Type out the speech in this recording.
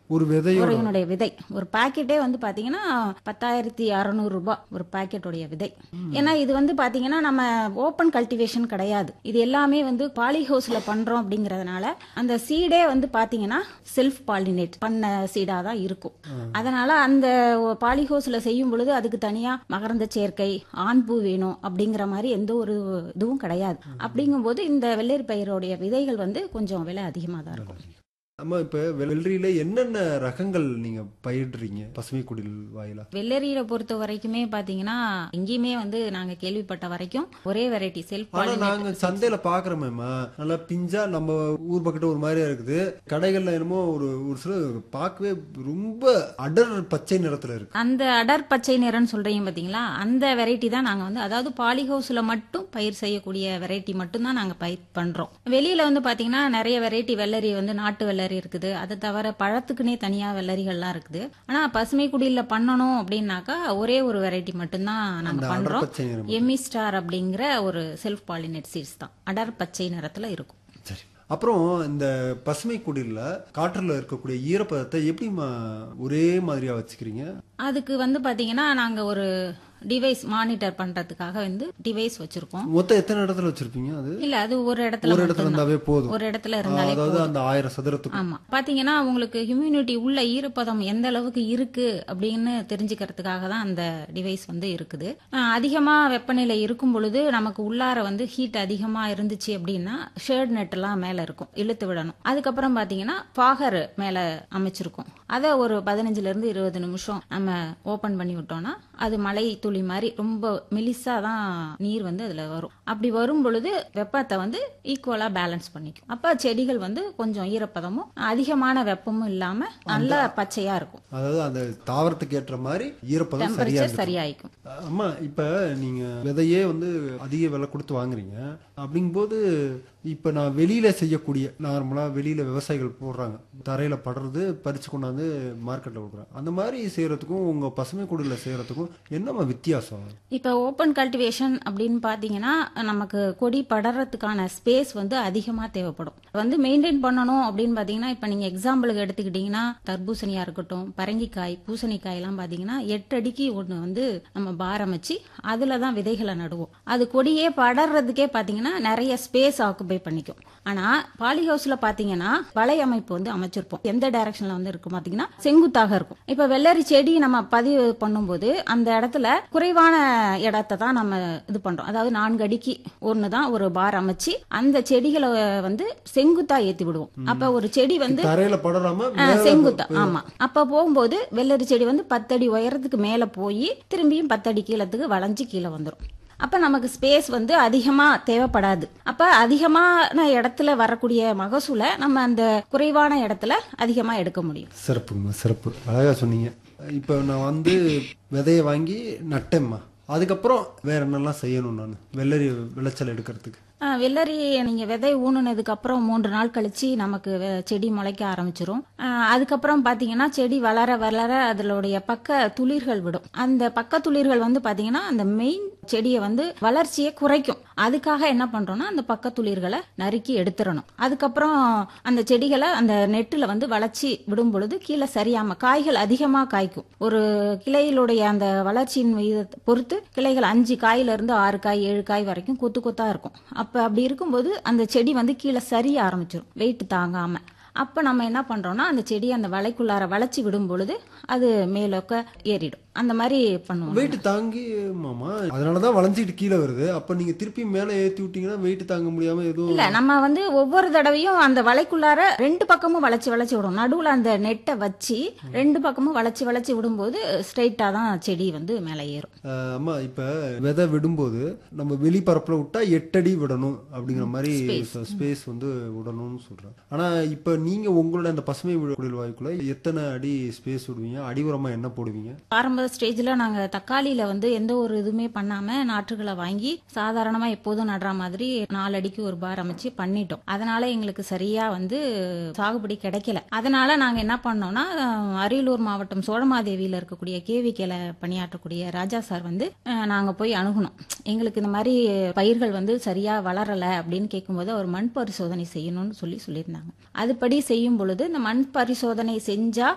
ஒரு விதையோட உரையினுடைய விதை ஒரு பாக்கெட்டே வந்து பாத்தீங்கன்னா பத்தாயிரத்தி அறநூறு ரூபாய் ஒரு பாக்கெட்டுடைய விதை ஏன்னா இது வந்து பாத்தீங்கன்னா நம்ம ஓப்பன் கல்டிவேஷன் கிடையாது இது எல்லாமே வந்து பாலி ஹவுஸ்ல பண்றோம் அப்படிங்கறதுனால அந்த சீடே வந்து பாத்தீங்கன்னா செல்ஃப் பாலினேட் பண்ண சீடா தான் இருக்கும் அதனால அந்த பாலி ஹவுஸ்ல செய்யும் பொழுது அதுக்கு தனியா மகரந்த சேர்க்கை ஆண் பூ வேணும் அப்படிங்கிற மாதிரி எந்த ஒரு இதுவும் கிடையாது அப்படிங்கும்போது இந்த வெள்ளரி பயிரோடைய விதைகள் வந்து கொஞ்சம் விலை அதிகமாக தான் இருக்கும் அம்மா இப்ப வெள்ளரியில என்னென்ன ரகங்கள் நீங்க பயிடுறீங்க பசுமை குடில் வாயிலா வெள்ளரியில பொறுத்த வரைக்குமே பாத்தீங்கன்னா எங்கேயுமே வந்து நாங்க கேள்விப்பட்ட வரைக்கும் ஒரே வெரைட்டி செல்ஃப் ஆனா நாங்க சந்தையில பாக்குறோமேம்மா நல்லா பிஞ்சா நம்ம ஊர் பக்கத்துல ஒரு மாதிரியா இருக்குது கடைகள்ல என்னமோ ஒரு ஒரு சில பார்க்கவே ரொம்ப அடர் பச்சை நிறத்துல இருக்கு அந்த அடர் பச்சை நிறம்னு சொல்றீங்க பாத்தீங்களா அந்த வெரைட்டி தான் நாங்க வந்து அதாவது பாலி ஹவுஸ்ல மட்டும் பயிர் செய்யக்கூடிய வெரைட்டி மட்டும் தான் நாங்க பயிர் பண்றோம் வெளியில வந்து பாத்தீங்கன்னா நிறைய வெரைட்டி வெள்ளரி வந்து நாட்டு வெள்ளரி இருக்குது அதை தவிர பழத்துக்குனே தனியா வெள்ளரிகள்லாம் இருக்குது ஆனா பசுமை குடியில பண்ணணும் அப்படின்னாக்கா ஒரே ஒரு வெரைட்டி மட்டும்தான் நாங்க அந்த அடர் பண்றோம் பச்சை நிறம் எம்மி ஸ்டார் அப்படிங்கிற ஒரு செல்ஃப் பாலினேட் சீட்ஸ் தான் அடர் பச்சை நிறத்துல இருக்கும் சரி அப்புறம் இந்த பசுமை குடில்ல காற்றுல இருக்கக்கூடிய ஈரப்பதத்தை எப்படிம்மா ஒரே மாதிரியா வச்சுக்கிறீங்க அதுக்கு வந்து பாத்தீங்கன்னா நாங்க ஒரு டிவைஸ் மானிட்டர் பண்றதுக்காக வந்து டிவைஸ் வச்சிருக்கோம் மொத்தம் எத்தனை இடத்துல வச்சிருப்பீங்க அது இல்ல அது ஒரு இடத்துல ஒரு இடத்துல மட்டும்தான். இருந்தாவே போதும் ஒரு இடத்துல இருந்தாலே அதாவது போதும். அந்த ஆயிரம் சதுரத்துக்கு ஆமா பாத்தீங்கன்னா உங்களுக்கு ஹியூமினிட்டி உள்ள ஈரப்பதம் எந்த அளவுக்கு இருக்கு அப்படின்னு தெரிஞ்சுக்கிறதுக்காக தான் அந்த டிவைஸ் வந்து இருக்குது அஹ் அதிகமா வெப்பநிலை இருக்கும் பொழுது நமக்கு உள்ளார வந்து ஹீட் அதிகமா இருந்துச்சு அப்படின்னா ஷேட் நெட் எல்லாம் மேல இருக்கும் இழுத்து விடணும் அதுக்கப்புறம் பாத்தீங்கன்னா பாகர் மேல அமைச்சிருக்கும் அதை ஒரு பதினஞ்சுல இருந்து இருபது நிமிஷம் நம்ம ஓபன் பண்ணி விட்டோம்னா அது மழை துளி மாதிரி ரொம்ப மெலிசா தான் நீர் வந்து அதுல வரும் அப்படி வரும் பொழுது வெப்பத்தை வந்து ஈக்குவலா பேலன்ஸ் பண்ணிக்கும் அப்ப செடிகள் வந்து கொஞ்சம் ஈரப்பதமும் அதிகமான வெப்பமும் இல்லாம நல்ல பச்சையா இருக்கும் அதாவது அந்த தாவரத்துக்கு ஏற்ற மாதிரி ஈரப்பதம் சரியா டெம்பரேச்சர் இருக்கு சரியாயிக்கும் அம்மா இப்ப நீங்க விதையே வந்து அதிக விலை கொடுத்து வாங்குறீங்க அப்படிங்கும்போது இப்ப நான் வெளியில செய்யக்கூடிய நார்மலா வெளியில விவசாயிகள் போடுறாங்க தரையில படுறது பறிச்சு கொண்டாந்து மார்க்கெட்ல கொடுக்குறாங்க அந்த மாதிரி செய்யறதுக்கும் உங்க பசுமை குடில செய்யறதுக்கும் என்னம்மா வித்தியாசம் இப்ப ஓப்பன் கல்டிவேஷன் அப்படின்னு பாத்தீங்கன்னா நமக்கு கொடி படறதுக்கான ஸ்பேஸ் வந்து அதிகமா தேவைப்படும் வந்து மெயின்டைன் பண்ணணும் அப்படின்னு பாத்தீங்கன்னா இப்ப நீங்க எக்ஸாம்பிளுக்கு எடுத்துக்கிட்டீங்கன்னா தர்பூசணியா இருக்கட்டும் பரங்கிக்காய் பூசணிக்காய் எல்லாம் பாத்தீங்கன்னா எட்டு அடிக்கு ஒண்ணு வந்து நம்ம பார் அமைச்சு அதுலதான் விதைகளை நடுவோம் அது கொடியே படறதுக்கே பாத்தீங்கன்னா நிறைய ஸ்பேஸ் ஆக்குபை பண்ணிக்கும் ஆனா பாலி ஹவுஸ்ல பாத்தீங்கன்னா வலை அமைப்பு வந்து அமைச்சிருப்போம் எந்த டைரக்ஷன்ல வந்து இருக்கும் பாத்தீங்கன்னா செங்குத்தாக இருக்கும் இப்ப வெள்ளரி செடி நம்ம பதிவு பண்ணும்போது அந்த இடத்துல குறைவான இடத்தை தான் நம்ம இது பண்றோம் அதாவது நான்கு அடிக்கு ஒண்ணுதான் ஒரு பார் அமைச்சு அந்த செடிகளை வந்து செங்குத்தா ஏத்தி விடுவோம் அப்ப ஒரு செடி வந்து தரையில படராம ஆ, மேல செங்குத்தா ஆமா அப்ப போகும்போது வெள்ளரி செடி வந்து பத்தடி உயரத்துக்கு மேல போய் திரும்பியும் பத்தடி கீழத்துக்கு வளைஞ்சு கீழே வந்துரும் அப்ப நமக்கு ஸ்பேஸ் வந்து அதிகமா தேவைப்படாது அப்ப அதிகமான இடத்துல வரக்கூடிய மகசூலை நம்ம அந்த குறைவான இடத்துல அதிகமா எடுக்க முடியும் சிறப்புங்கம்மா சிறப்பு அழகா சொன்னீங்க இப்போ நான் வந்து விதையை வாங்கி நட்டேம்மா அதுக்கப்புறம் வேற என்னெல்லாம் செய்யணும் நான் வெள்ளரி விளைச்சல் எடுக்கிறதுக்கு ஆ, வெள்ளரி நீங்க விதை ஊனுனதுக்கு அப்புறம் மூன்று நாள் கழிச்சு நமக்கு வெ- செடி முளைக்க ஆரம்பிச்சிரும் ஆ, அதுக்கப்புறம் பாத்தீங்கன்னா செடி வளர வளர அதனுடைய பக்க துளிர்கள் விடும் அந்த பக்க துளிர்கள் வந்து பாத்தீங்கன்னா அந்த மெயின் செடியை வந்து வளர்ச்சியை குறைக்கும் அதுக்காக என்ன பண்றோம்னா அந்த பக்க துளிர்களை நறுக்கி எடுத்துறணும் அதுக்கப்புறம் அந்த செடிகளை அந்த நெட்டுல வந்து வளர்ச்சி விடும் பொழுது கீழே சரியாம காய்கள் அதிகமா காய்க்கும் ஒரு கிளையிலுடைய அந்த வளர்ச்சியின் விகிதத்தை பொறுத்து கிளைகள் அஞ்சு காயில இருந்து ஆறு காய் ஏழு காய் வரைக்கும் கொத்து கொத்தா இருக்கும் அப்ப அப்படி இருக்கும்போது அந்த செடி வந்து கீழே சரிய ஆரம்பிச்சிடும் வெயிட் தாங்காம அப்ப நம்ம என்ன பண்றோம்னா அந்த செடியை அந்த வலைக்குள்ளார வளைச்சி விடும் பொழுது அது மேலோக்க ஏறிடும் அந்த மாதிரி பண்ணுவோம் வெயிட் தாங்கி மாமா அதனாலதான் வளைஞ்சிட்டு கீழே வருது அப்ப நீங்க திருப்பி மேலே ஏத்தி விட்டீங்கன்னா வெயிட் தாங்க முடியாம எதுவும் இல்ல நம்ம வந்து ஒவ்வொரு தடவையும் அந்த வலைக்குள்ளார ரெண்டு பக்கமும் வளைச்சு வளைச்சு விடும் நடுவுல அந்த நெட்டை வச்சு ரெண்டு பக்கமும் வளைச்சு வளைச்சு விடும்போது ஸ்ட்ரைட்டா தான் செடி வந்து மேலே ஏறும் அஹ், அம்மா இப்ப விதை விடும்போது நம்ம வெளிப்பரப்புல விட்டா எட்டடி விடணும் அப்படிங்கிற மாதிரி ஸ்பேஸ் வந்து விடணும்னு சொல்றேன் ஆனா இப்ப நீங்க உங்களோட அந்த பசுமை குடில் வாய்க்குள்ள எத்தனை அடி ஸ்பேஸ் விடுவீங்க அடி உரமா என்ன போடுவீங்க ஆரம்ப ஸ்டேஜ்ல நாங்க தக்காளியில வந்து எந்த ஒரு இதுவுமே பண்ணாம நாற்றுகளை வாங்கி சாதாரணமா எப்போதும் நடுற மாதிரி நாலு அடிக்கு ஒரு பார் அமைச்சு பண்ணிட்டோம் அதனால எங்களுக்கு சரியா வந்து சாகுபடி கிடைக்கல அதனால நாங்க என்ன பண்ணோம்னா அஹ், அரியலூர் மாவட்டம் சோழமாதேவியில இருக்கக்கூடிய கேவிக்கையில பணியாற்றக்கூடிய ராஜா சார் வந்து அஹ், நாங்க போய் அணுகுனோம் எங்களுக்கு இந்த மாதிரி பயிர்கள் வந்து சரியா வளரல அப்படின்னு கேட்கும்போது அவர் மண் பரிசோதனை செய்யணும்னு சொல்லி சொல்லியிருந்தாங்க அதுபடி செய்யும் பொழுது இந்த மண் பரிசோதனை செஞ்சா